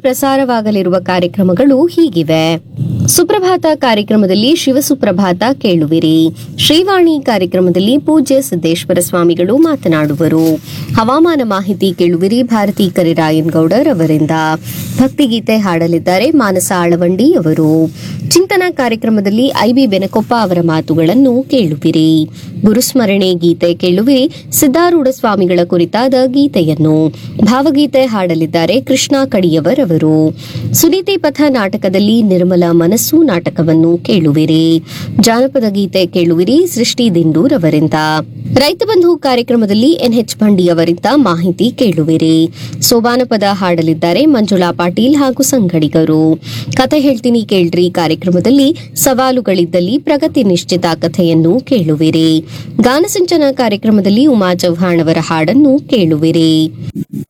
ಪ್ರಸಾರವಾಗಲಿರುವ ಕಾರ್ಯಕ್ರಮಗಳು ಹೀಗಿವೆ ಸುಪ್ರಭಾತ ಕಾರ್ಯಕ್ರಮದಲ್ಲಿ ಶಿವಸುಪ್ರಭಾತ ಕೇಳುವಿರಿ ಶ್ರೀವಾಣಿ ಕಾರ್ಯಕ್ರಮದಲ್ಲಿ ಪೂಜ್ಯ ಸಿದ್ದೇಶ್ವರ ಸ್ವಾಮಿಗಳು ಮಾತನಾಡುವರು ಹವಾಮಾನ ಮಾಹಿತಿ ಕೇಳುವಿರಿ ಭಾರತಿ ಕರಿರಾಯನ್ ಗೌಡರ್ ಅವರಿಂದ ಭಕ್ತಿಗೀತೆ ಹಾಡಲಿದ್ದಾರೆ ಮಾನಸ ಆಳವಂಡಿ ಅವರು ಚಿಂತನ ಕಾರ್ಯಕ್ರಮದಲ್ಲಿ ಐಬಿ ಬೆನಕೊಪ್ಪ ಅವರ ಮಾತುಗಳನ್ನು ಕೇಳುವಿರಿ ಗುರುಸ್ಮರಣೆ ಗೀತೆ ಕೇಳುವಿರಿ ಸಿದ್ದಾರೂಢ ಸ್ವಾಮಿಗಳ ಕುರಿತಾದ ಗೀತೆಯನ್ನು ಭಾವಗೀತೆ ಹಾಡಲಿದ್ದಾರೆ ಕೃಷ್ಣ ಕಡಿಯವರ್ ಅವರು ಸುನೀತಿ ಪಥ ನಾಟಕದಲ್ಲಿ ನಿರ್ಮಲ ಮನಸ್ಸು ನಾಟಕವನ್ನು ಕೇಳುವಿರಿ ಜಾನಪದ ಗೀತೆ ಕೇಳುವಿರಿ ಸೃಷ್ಟಿ ದಿಂಡೂರ್ ಅವರಿಂದ ರೈತ ಬಂಧು ಕಾರ್ಯಕ್ರಮದಲ್ಲಿ ಎನ್ಎಚ್ ಭಂಡಿ ಅವರಿಂದ ಮಾಹಿತಿ ಕೇಳುವಿರಿ ಸೋಬಾನ ಪದ ಹಾಡಲಿದ್ದಾರೆ ಮಂಜುಳಾ ಪಾಟೀಲ್ ಹಾಗೂ ಸಂಗಡಿಗರು ಕಥೆ ಹೇಳ್ತೀನಿ ಕೇಳ್ರಿ ಕಾರ್ಯಕ್ರಮದಲ್ಲಿ ಸವಾಲುಗಳಿದ್ದಲ್ಲಿ ಪ್ರಗತಿ ನಿಶ್ಚಿತ ಕಥೆಯನ್ನು ಕೇಳುವಿರಿ ಗಾನಸಿಂಚನ ಕಾರ್ಯಕ್ರಮದಲ್ಲಿ ಉಮಾ ಚೌಹಾಣ್ ಅವರ ಹಾಡನ್ನು ಕೇಳುವಿರಿ